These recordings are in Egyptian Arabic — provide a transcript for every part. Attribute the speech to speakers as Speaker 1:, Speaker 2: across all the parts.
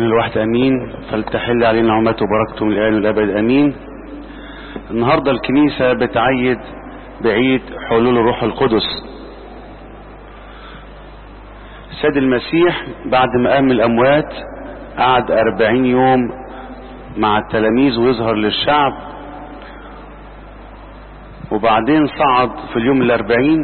Speaker 1: باسم الواحد امين فلتحل علينا نعمته وبركته من الان والابد امين النهاردة الكنيسة بتعيد بعيد حلول الروح القدس السيد المسيح بعد ما قام من الاموات قعد اربعين يوم مع التلاميذ ويظهر للشعب وبعدين صعد في اليوم الاربعين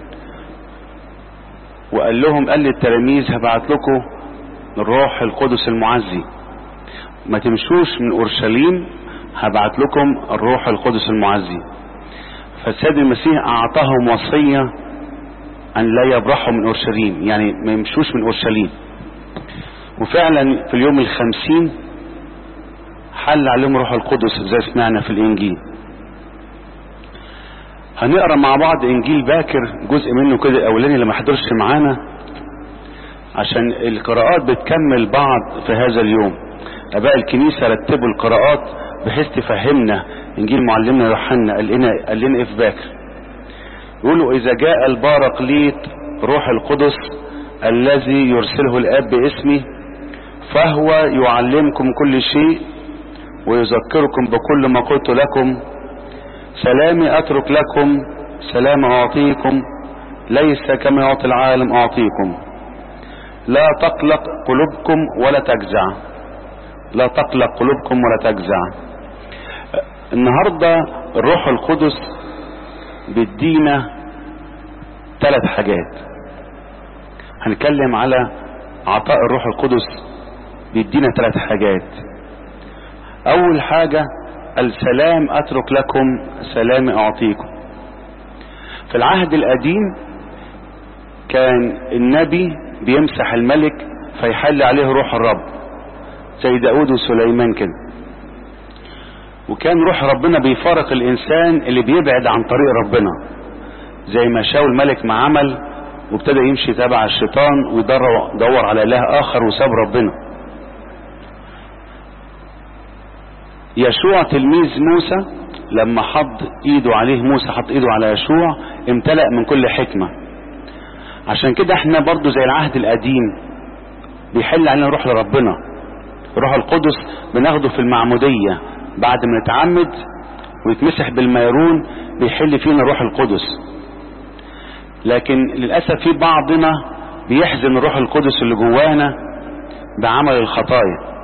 Speaker 1: وقال لهم قال للتلاميذ هبعت لكم الروح القدس المعزي ما تمشوش من اورشليم هبعت لكم الروح القدس المعزي فالسيد المسيح اعطاهم وصية ان لا يبرحوا من اورشليم يعني ما يمشوش من اورشليم وفعلا في اليوم الخمسين حل عليهم روح القدس زي سمعنا في الانجيل هنقرا مع بعض انجيل باكر جزء منه كده الاولاني اللي ما حضرش معانا عشان القراءات بتكمل بعض في هذا اليوم اباء الكنيسة رتبوا القراءات بحيث تفهمنا انجيل معلمنا يوحنا قال لنا قال لنا ايه في باكر يقولوا اذا جاء البارقليط روح القدس الذي يرسله الاب باسمي فهو يعلمكم كل شيء ويذكركم بكل ما قلت لكم سلامي اترك لكم سلام اعطيكم ليس كما يعطي العالم اعطيكم لا تقلق قلوبكم ولا تجزع لا تقلق قلوبكم ولا تجزع النهاردة الروح القدس بيدينا ثلاث حاجات هنتكلم على عطاء الروح القدس بيدينا ثلاث حاجات اول حاجة السلام اترك لكم سلام اعطيكم في العهد القديم كان النبي بيمسح الملك فيحل عليه روح الرب زي داود وسليمان كده وكان روح ربنا بيفارق الانسان اللي بيبعد عن طريق ربنا زي ما شاول الملك ما عمل وابتدى يمشي تبع الشيطان ويدور على اله اخر وساب ربنا يشوع تلميذ موسى لما حط ايده عليه موسى حط ايده على يشوع امتلأ من كل حكمة عشان كده احنا برضو زي العهد القديم بيحل علينا روح لربنا روح القدس بناخده في المعمودية بعد ما نتعمد ويتمسح بالميرون بيحل فينا روح القدس لكن للأسف في بعضنا بيحزن الروح القدس اللي جوانا بعمل الخطايا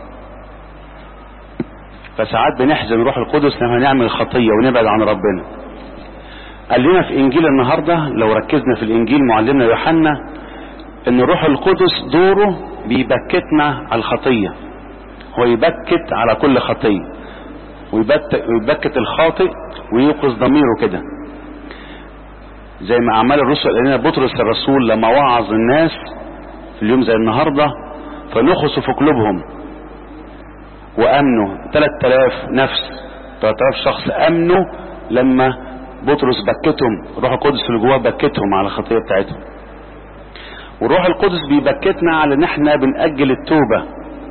Speaker 1: فساعات بنحزن روح القدس لما نعمل الخطية ونبعد عن ربنا قال لنا في انجيل النهاردة لو ركزنا في الانجيل معلمنا يوحنا ان الروح القدس دوره بيبكتنا على الخطية هو يبكت على كل خطية ويبكت الخاطئ ويوقظ ضميره كده زي ما اعمال الرسل قال لنا بطرس الرسول لما وعظ الناس في اليوم زي النهاردة فنخسوا في قلوبهم وامنوا 3000 نفس 3000 شخص امنوا لما بطرس بكتهم الروح القدس اللي جواه بكتهم على الخطيه بتاعتهم والروح القدس بيبكتنا على ان احنا بنأجل التوبه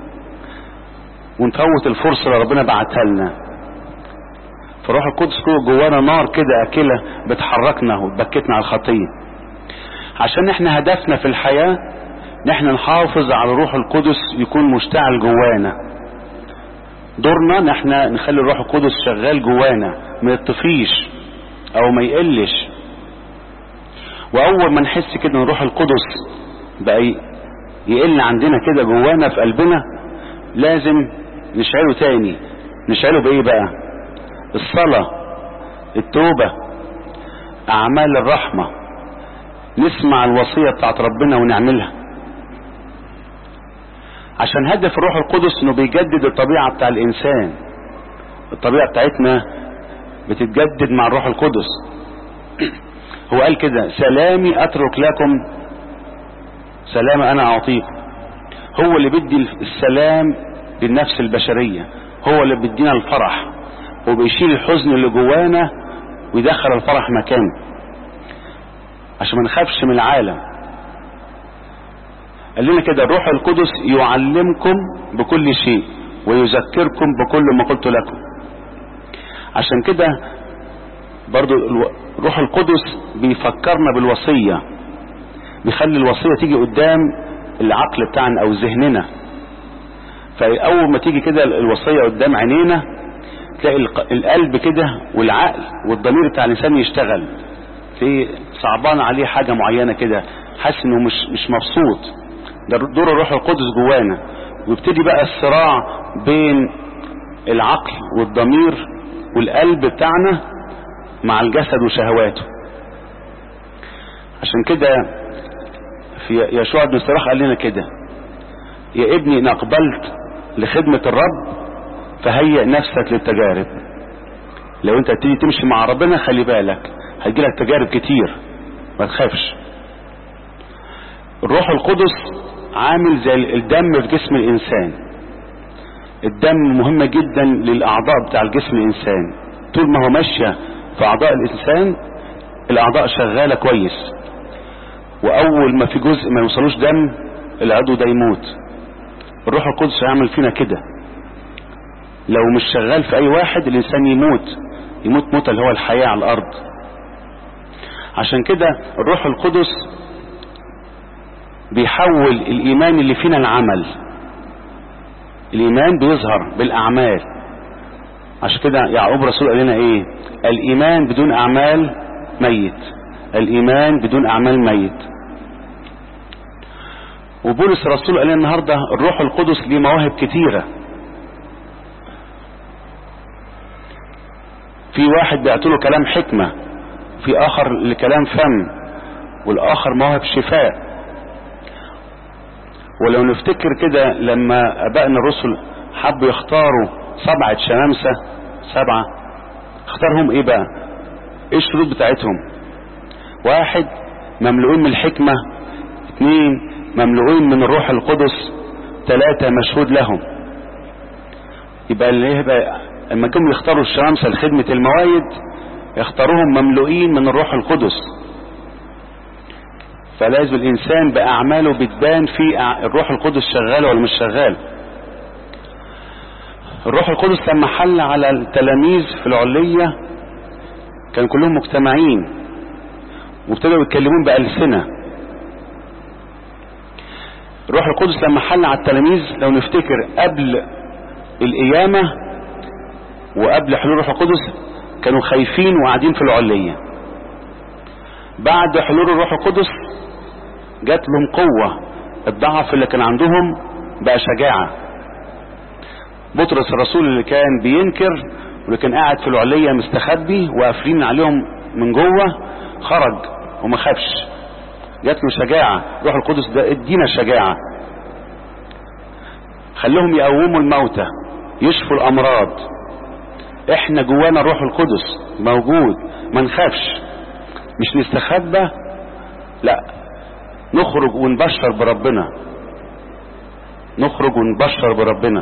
Speaker 1: ونفوت الفرصه اللي ربنا بعتها لنا فالروح القدس جوانا نار كده اكله بتحركنا وتبكتنا على الخطيه عشان احنا هدفنا في الحياه ان احنا نحافظ على الروح القدس يكون مشتعل جوانا دورنا ان احنا نخلي الروح القدس شغال جوانا ما يطفيش او ما يقلش واول ما نحس كده ان الروح القدس بقى يقل عندنا كده جوانا في قلبنا لازم نشعله تاني نشعله بايه بقى الصلاة التوبة اعمال الرحمة نسمع الوصية بتاعت ربنا ونعملها عشان هدف الروح القدس انه بيجدد الطبيعة بتاع الانسان الطبيعة بتاعتنا بتتجدد مع الروح القدس هو قال كده سلامي اترك لكم سلام انا اعطيكم هو اللي بيدي السلام للنفس البشرية هو اللي بيدينا الفرح وبيشيل الحزن اللي جوانا ويدخل الفرح مكانه عشان ما نخافش من العالم قال لنا كده الروح القدس يعلمكم بكل شيء ويذكركم بكل ما قلت لكم عشان كده برضو الروح القدس بيفكرنا بالوصية بيخلي الوصية تيجي قدام العقل بتاعنا او ذهننا فاول ما تيجي كده الوصية قدام عينينا تلاقي القلب كده والعقل والضمير بتاع الانسان يشتغل تلاقيه صعبان عليه حاجة معينة كده حاسس انه مش مش مبسوط ده دور الروح القدس جوانا ويبتدي بقى الصراع بين العقل والضمير والقلب بتاعنا مع الجسد وشهواته عشان كده في يشوع بن سراح قال لنا كده يا ابني ان اقبلت لخدمة الرب فهيئ نفسك للتجارب لو انت تيجي تمشي مع ربنا خلي بالك هيجيلك تجارب كتير ما تخافش الروح القدس عامل زي الدم في جسم الانسان الدم مهم جدا للاعضاء بتاع الجسم الانسان طول ما هو ماشية في اعضاء الانسان الاعضاء شغالة كويس واول ما في جزء ما يوصلوش دم العضو ده يموت الروح القدس هيعمل فينا كده لو مش شغال في اي واحد الانسان يموت يموت موت اللي هو الحياة على الارض عشان كده الروح القدس بيحول الايمان اللي فينا العمل الايمان بيظهر بالاعمال عشان كده يعقوب رسول قال لنا ايه الايمان بدون اعمال ميت الايمان بدون اعمال ميت وبولس الرسول قال لنا النهارده الروح القدس ليه مواهب كتيره في واحد بيعطيله كلام حكمه في اخر لكلام فم والاخر مواهب شفاء ولو نفتكر كده لما ابائنا الرسل حبوا يختاروا سبعة شمامسة سبعة اختارهم ايه بقى ايه الشروط بتاعتهم واحد مملوئين من الحكمة اثنين مملوئين من الروح القدس ثلاثة مشهود لهم يبقى اللي يبقى لما جم يختاروا الشمامسة لخدمة الموايد يختاروهم مملوئين من الروح القدس فلازم الانسان باعماله بتبان في الروح القدس شغال ولا مش شغال الروح القدس لما حل على التلاميذ في العلية كان كلهم مجتمعين وابتدوا يتكلمون بألسنة الروح القدس لما حل على التلاميذ لو نفتكر قبل القيامة وقبل حلول الروح القدس كانوا خايفين وقاعدين في العلية بعد حلول الروح القدس جات لهم قوة الضعف اللي كان عندهم بقى شجاعة بطرس الرسول اللي كان بينكر واللي كان قاعد في العلية مستخبي وقافلين عليهم من جوه خرج وما خافش جات له شجاعة روح القدس ده ادينا شجاعة خليهم يقوموا الموتى يشفوا الامراض احنا جوانا الروح القدس موجود ما نخافش مش نستخبى لا نخرج ونبشر بربنا نخرج ونبشر بربنا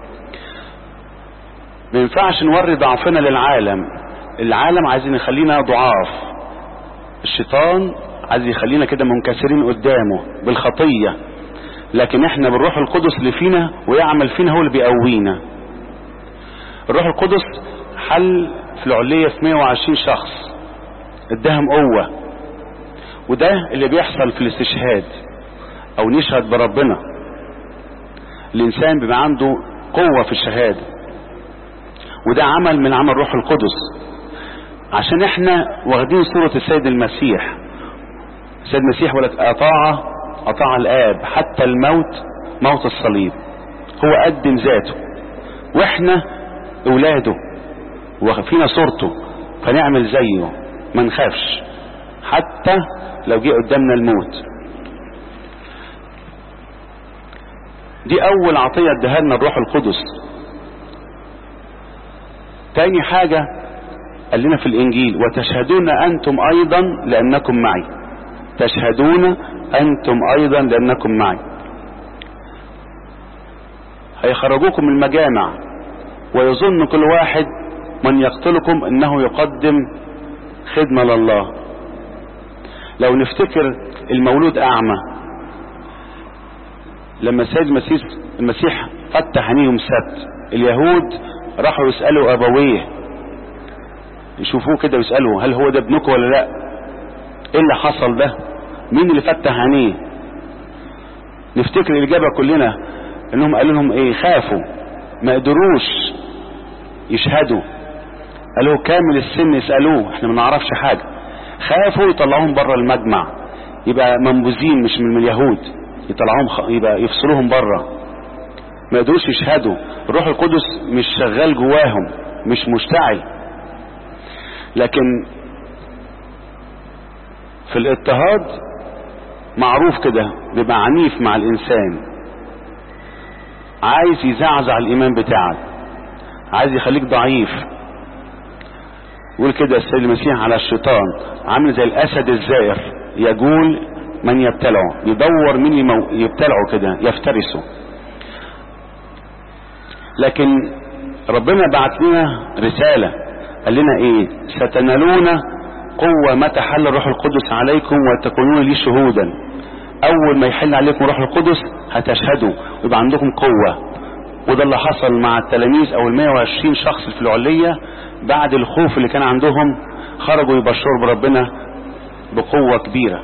Speaker 1: ما ينفعش نوري ضعفنا للعالم العالم عايزين يخلينا ضعاف الشيطان عايز يخلينا كده منكسرين قدامه بالخطية لكن احنا بالروح القدس اللي فينا ويعمل فينا هو اللي بيقوينا الروح القدس حل في العلية في 120 شخص اداهم قوة وده اللي بيحصل في الاستشهاد او نشهد بربنا الانسان بيبقى عنده قوة في الشهادة وده عمل من عمل روح القدس عشان احنا واخدين صورة السيد المسيح السيد المسيح ولك اطاع اطاع الاب حتى الموت موت الصليب هو قدم ذاته واحنا اولاده وفينا صورته فنعمل زيه ما نخافش حتى لو جه قدامنا الموت دي اول عطية اداها لنا الروح القدس تاني حاجة قال لنا في الانجيل وتشهدون انتم ايضا لانكم معي تشهدون انتم ايضا لانكم معي هيخرجوكم من المجامع ويظن كل واحد من يقتلكم انه يقدم خدمة لله لو نفتكر المولود اعمى لما السيد المسيح المسيح فتح عينيهم سبت اليهود راحوا يسألوا ابويه يشوفوه كده ويسألوا هل هو ده ابنك ولا لا ايه اللي حصل ده مين اللي فتح عينيه نفتكر الاجابة كلنا انهم قالوا لهم ايه خافوا ما قدروش يشهدوا قالوا كامل السن يسألوه احنا ما نعرفش حاجة خافوا يطلعوهم بره المجمع يبقى منبوذين مش من اليهود يطلعوهم خ... يبقى يفصلوهم بره ما يقدروش يشهدوا الروح القدس مش شغال جواهم مش مشتعل لكن في الاضطهاد معروف كده بيبقى عنيف مع الانسان عايز يزعزع الايمان بتاعك عايز يخليك ضعيف يقول كده السيد المسيح على الشيطان عامل زي الاسد الزائر يجول من يبتلعه يدور مين يمو... يبتلعه كده يفترسه لكن ربنا بعت لنا رسالة قال لنا ايه ستنالون قوة متى حل الروح القدس عليكم وتكونون لي شهودا اول ما يحل عليكم الروح القدس هتشهدوا ويبقى عندكم قوة وده اللي حصل مع التلاميذ او ال 120 شخص في العلية بعد الخوف اللي كان عندهم خرجوا يبشروا بربنا بقوة كبيرة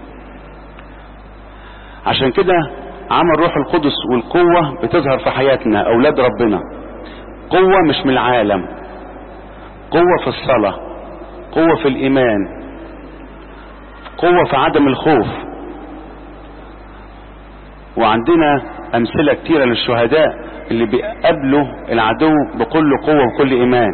Speaker 1: عشان كده عمل روح القدس والقوة بتظهر في حياتنا اولاد ربنا قوة مش من العالم قوة في الصلاة قوة في الايمان قوة في عدم الخوف وعندنا امثلة كتيرة للشهداء اللي بيقابلوا العدو بكل قوة وكل ايمان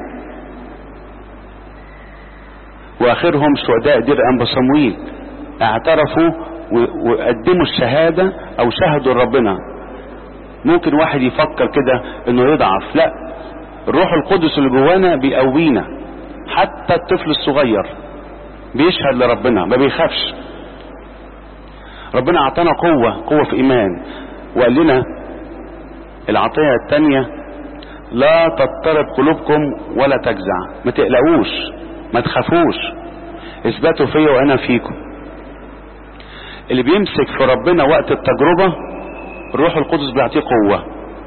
Speaker 1: واخرهم شهداء دير انبا صمويل اعترفوا وقدموا الشهادة او شهدوا ربنا ممكن واحد يفكر كده انه يضعف لا الروح القدس اللي جوانا بيقوينا حتى الطفل الصغير بيشهد لربنا ما بيخافش ربنا اعطانا قوة قوة في ايمان وقال لنا العطية التانية لا تضطرب قلوبكم ولا تجزع ما تقلقوش ما تخافوش اثبتوا فيا وانا فيكم اللي بيمسك في ربنا وقت التجربة الروح القدس بيعطيه قوة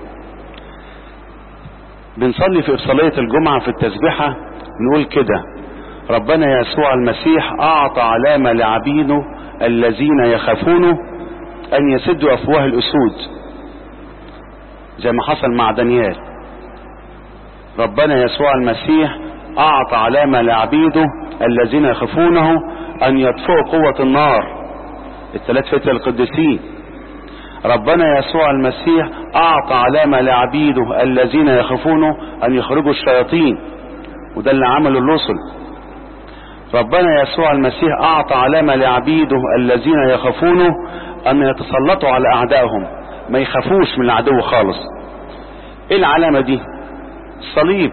Speaker 1: بنصلي في إفصالية الجمعة في التسبيحة نقول كده ربنا يسوع المسيح أعطى علامة لعبيده الذين يخافونه أن يسدوا أفواه الأسود زي ما حصل مع دانيال ربنا يسوع المسيح أعطى علامة لعبيده الذين يخافونه أن يطفئوا قوة النار الثلاث فتى القديسين ربنا يسوع المسيح أعطى علامة لعبيده الذين يخافونه أن يخرجوا الشياطين وده اللي عمله الرسل ربنا يسوع المسيح أعطى علامة لعبيده الذين يخافونه أن يتسلطوا على أعدائهم ما يخافوش من العدو خالص إيه العلامة دي الصليب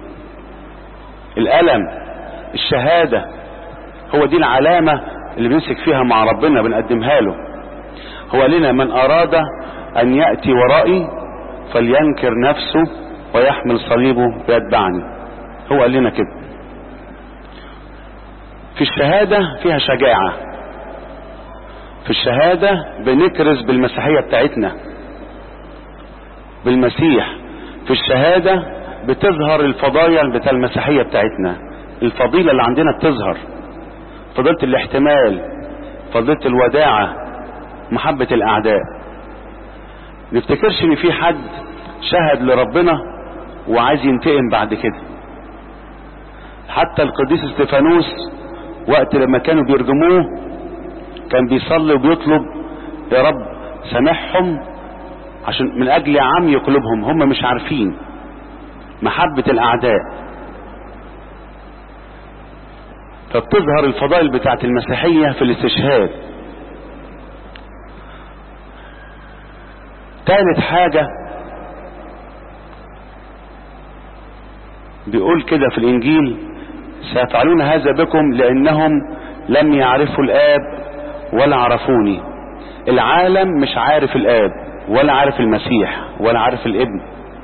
Speaker 1: الألم الشهادة هو دي العلامة اللي بنمسك فيها مع ربنا بنقدمها له هو لنا من أراد أن يأتي ورائي فلينكر نفسه ويحمل صليبه ويتبعني هو قال لنا كده في الشهادة فيها شجاعة في الشهادة بنكرز بالمسيحية بتاعتنا بالمسيح في الشهادة بتظهر الفضايل بتاع المسيحية بتاعتنا الفضيلة اللي عندنا بتظهر فضيلة الاحتمال فضيلة الوداعة محبة الأعداء نفتكرش ان في حد شهد لربنا وعايز ينتقم بعد كده حتى القديس استفانوس وقت لما كانوا بيرجموه كان بيصلي وبيطلب يا رب سامحهم عشان من اجل عمي قلوبهم هم مش عارفين محبة الاعداء فبتظهر الفضائل بتاعت المسيحية في الاستشهاد ثالث حاجة بيقول كده في الانجيل سيفعلون هذا بكم لانهم لم يعرفوا الاب ولا عرفوني العالم مش عارف الاب ولا عارف المسيح ولا عارف الابن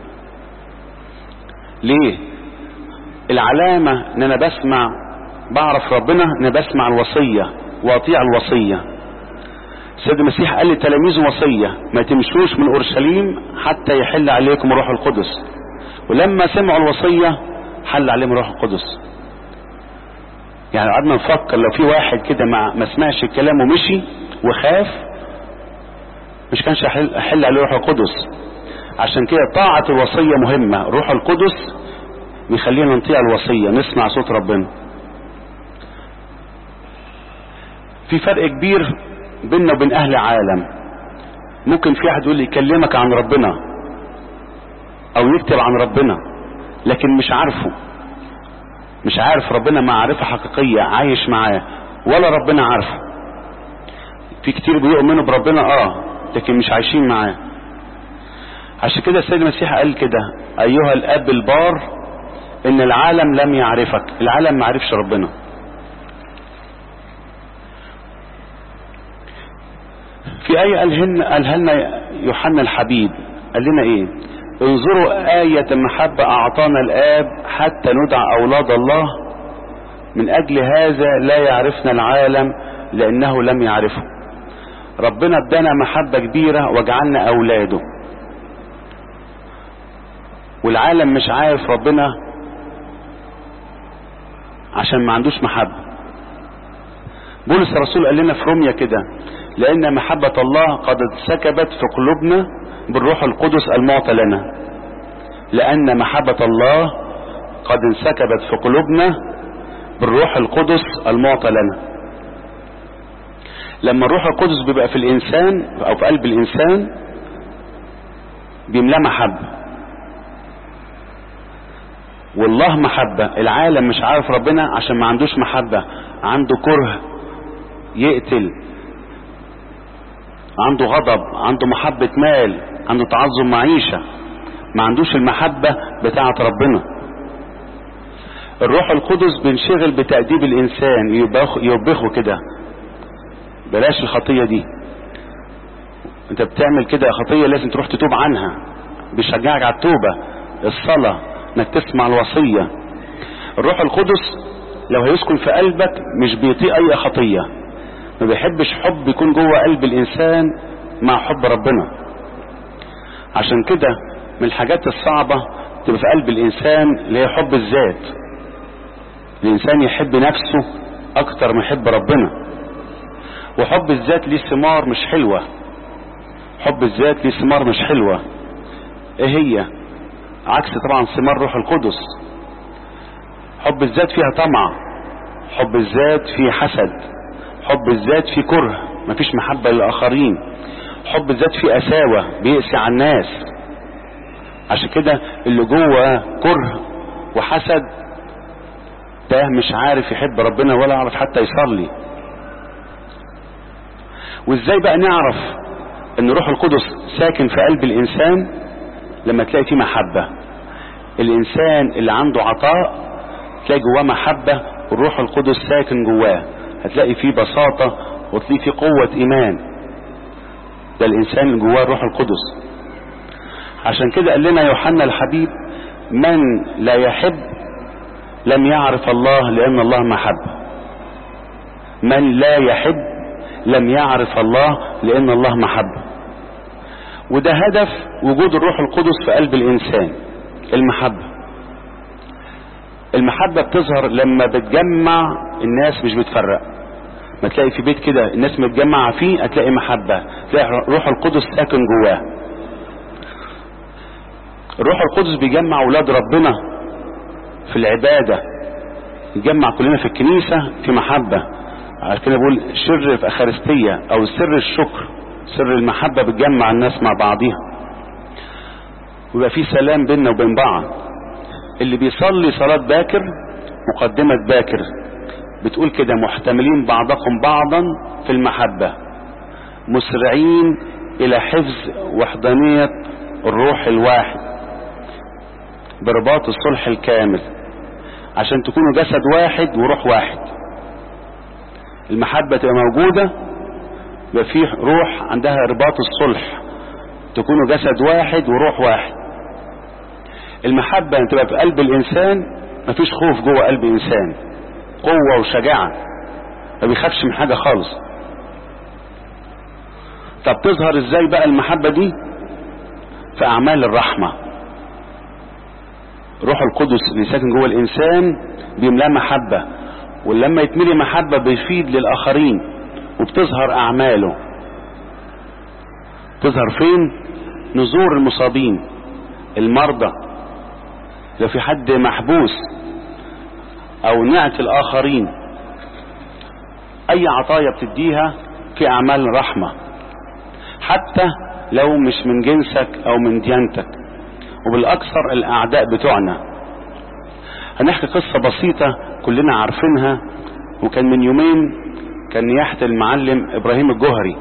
Speaker 1: ليه العلامة ان انا بسمع بعرف ربنا ان بسمع الوصية واطيع الوصية السيد المسيح قال لتلاميذه وصية ما تمشوش من اورشليم حتى يحل عليكم الروح القدس ولما سمعوا الوصية حل عليهم الروح القدس يعني قعدنا نفكر لو في واحد كده ما, ما سمعش الكلام ومشي وخاف مش كانش حل, حل عليه الروح القدس عشان كده طاعة الوصية مهمة الروح القدس بيخلينا نطيع الوصية نسمع صوت ربنا في فرق كبير بيننا وبين اهل العالم ممكن في واحد يقول لي يكلمك عن ربنا او يكتب عن ربنا لكن مش عارفه مش عارف ربنا معرفة حقيقية عايش معاه ولا ربنا عارفه في كتير بيؤمنوا بربنا اه لكن مش عايشين معاه عشان كده السيد المسيح قال كده ايها الاب البار ان العالم لم يعرفك العالم ما عرفش ربنا في آية قالهن قالها لنا يوحنا الحبيب قال لنا ايه انظروا آية محبة أعطانا الآب حتى ندعى أولاد الله من أجل هذا لا يعرفنا العالم لأنه لم يعرفه ربنا ادانا محبة كبيرة وجعلنا أولاده والعالم مش عارف ربنا عشان ما عندوش محبة بولس الرسول قال لنا في روميا كده لأن محبة الله قد سكبت في قلوبنا بالروح القدس المعطى لنا لأن محبة الله قد انسكبت في قلوبنا بالروح القدس المعطى لنا لما الروح القدس بيبقى في الإنسان أو في قلب الإنسان بيملاه محبة والله محبة العالم مش عارف ربنا عشان ما عندوش محبة عنده كره يقتل عنده غضب عنده محبة مال عنده تعظم معيشة ما عندوش المحبة بتاعة ربنا الروح القدس بينشغل بتأديب الإنسان يبخ يوبخه كده بلاش الخطية دي انت بتعمل كده خطية لازم تروح تتوب عنها بيشجعك على التوبة الصلاة انك تسمع الوصية الروح القدس لو هيسكن في قلبك مش بيطيق اي خطية ما بيحبش حب يكون جوه قلب الانسان مع حب ربنا عشان كده من الحاجات الصعبة تبقى في قلب الانسان اللي هي حب الذات الانسان يحب نفسه اكتر ما يحب ربنا وحب الذات ليه ثمار مش حلوة حب الذات ليه ثمار مش حلوة ايه هي عكس طبعا ثمار روح القدس حب الذات فيها طمع حب الذات فيه حسد حب الذات فيه كره مفيش محبة للآخرين حب الذات فيه قساوة بيقسي على الناس عشان كده اللي جوه كره وحسد ده مش عارف يحب ربنا ولا يعرف حتى يصلي وازاي بقى نعرف ان روح القدس ساكن في قلب الانسان لما تلاقي فيه محبة الانسان اللي عنده عطاء تلاقي جواه محبة والروح القدس ساكن جواه هتلاقي فيه بساطة وتلاقي فيه قوة ايمان ده الانسان اللي جواه الروح القدس عشان كده قال لنا يوحنا الحبيب من لا يحب لم يعرف الله لان الله محبة من لا يحب لم يعرف الله لان الله محبة وده هدف وجود الروح القدس في قلب الانسان المحبة المحبة بتظهر لما بتجمع الناس مش بتفرق ما تلاقي في بيت كده الناس متجمعة فيه هتلاقي محبة تلاقي روح القدس ساكن جواه الروح القدس بيجمع اولاد ربنا في العبادة يجمع كلنا في الكنيسة في محبة عشان كده بقول شر في اخارستية او سر الشكر سر المحبة بتجمع الناس مع بعضيها ويبقى في سلام بيننا وبين بعض اللي بيصلي صلاة باكر مقدمة باكر بتقول كده محتملين بعضكم بعضا في المحبة مسرعين الى حفظ وحدانية الروح الواحد برباط الصلح الكامل عشان تكونوا جسد واحد وروح واحد المحبة تبقى موجودة يبقى فيه روح عندها رباط الصلح تكونوا جسد واحد وروح واحد المحبة تبقى في قلب الانسان مفيش خوف جوه قلب انسان قوة وشجاعة ما بيخافش من حاجة خالص طب تظهر ازاي بقى المحبة دي في اعمال الرحمة روح القدس اللي ساكن جوه الانسان بيملاه محبة ولما يتملي محبة بيفيد للاخرين وبتظهر اعماله تظهر فين نزور المصابين المرضى لو في حد محبوس او نعت الاخرين اي عطايا بتديها في اعمال رحمة حتى لو مش من جنسك او من ديانتك وبالاكثر الاعداء بتوعنا هنحكي قصة بسيطة كلنا عارفينها وكان من يومين كان نياحة المعلم ابراهيم الجوهري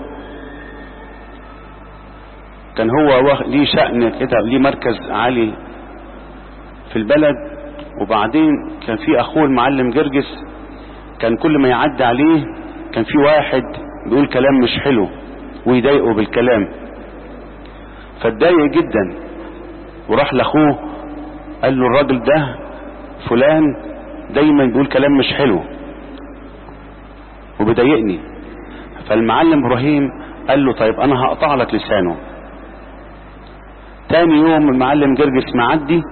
Speaker 1: كان هو ليه شأن كده ليه مركز عالي في البلد وبعدين كان في اخوه المعلم جرجس كان كل ما يعدي عليه كان في واحد بيقول كلام مش حلو ويضايقه بالكلام فاتضايق جدا وراح لاخوه قال له الراجل ده فلان دايما بيقول كلام مش حلو وبيضايقني فالمعلم ابراهيم قال له طيب انا هقطع لك لسانه تاني يوم المعلم جرجس معدي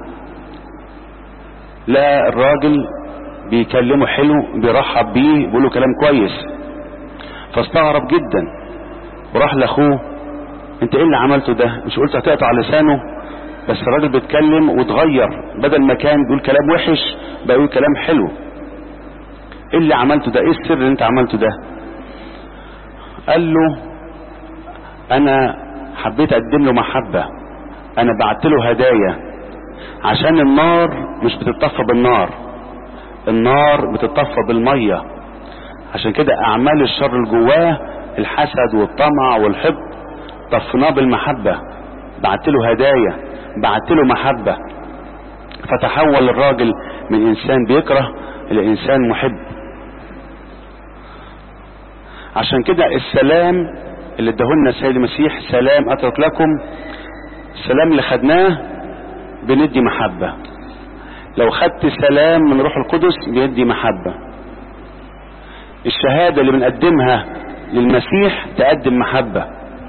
Speaker 1: لقى الراجل بيكلمه حلو بيرحب بيه بيقول له كلام كويس فاستغرب جدا وراح لاخوه انت ايه اللي عملته ده مش قلت هتقطع لسانه بس الراجل بيتكلم واتغير بدل ما كان بيقول كلام وحش بقى يقول كلام حلو ايه اللي عملته ده ايه السر اللي انت عملته ده قال له انا حبيت اقدم له محبة انا بعت له هدايا عشان النار مش بتطفى بالنار النار بتطفى بالمية عشان كده اعمال الشر اللي جواه الحسد والطمع والحقد طفناه بالمحبة بعت له هدايا بعت له محبة فتحول الراجل من انسان بيكره الى انسان محب عشان كده السلام اللي اداهولنا السيد المسيح سلام اترك لكم السلام اللي خدناه بندي محبة لو خدت سلام من روح القدس بيدي محبة الشهادة اللي بنقدمها للمسيح تقدم محبة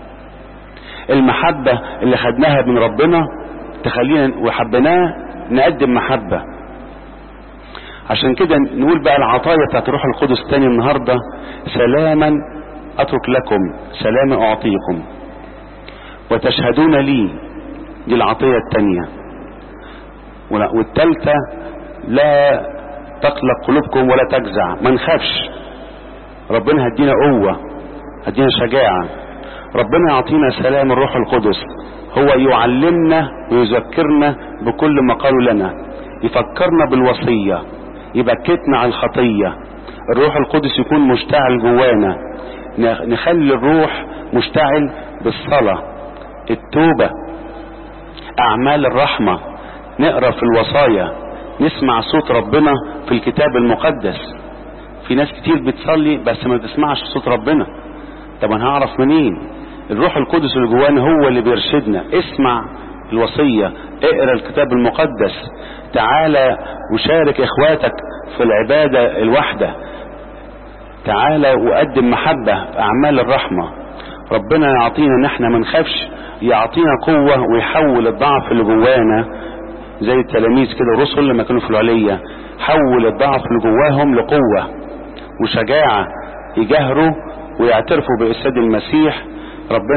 Speaker 1: المحبة اللي خدناها من ربنا تخلينا وحبناه نقدم محبة عشان كده نقول بقى العطايا بتاعت روح القدس تاني النهاردة سلاما اترك لكم سلاما اعطيكم وتشهدون لي دي العطية التانية والتالتة لا تقلق قلوبكم ولا تجزع ما نخافش ربنا هدينا قوة هدينا شجاعة ربنا يعطينا سلام الروح القدس هو يعلمنا ويذكرنا بكل ما قالوا لنا يفكرنا بالوصية يبكتنا على الخطية الروح القدس يكون مشتعل جوانا نخلي الروح مشتعل بالصلاة التوبة اعمال الرحمة نقرا في الوصايا نسمع صوت ربنا في الكتاب المقدس في ناس كتير بتصلي بس ما بتسمعش صوت ربنا طب انا هعرف منين الروح القدس اللي جوانا هو اللي بيرشدنا اسمع الوصية اقرا الكتاب المقدس تعالى وشارك اخواتك في العبادة الواحدة تعالى وقدم محبة في اعمال الرحمة ربنا يعطينا ان احنا ما نخافش يعطينا قوة ويحول الضعف اللي جوانا زي التلاميذ كده الرسل لما كانوا في العلية حول الضعف اللي جواهم لقوة وشجاعة يجاهروا ويعترفوا بإرساد المسيح ربنا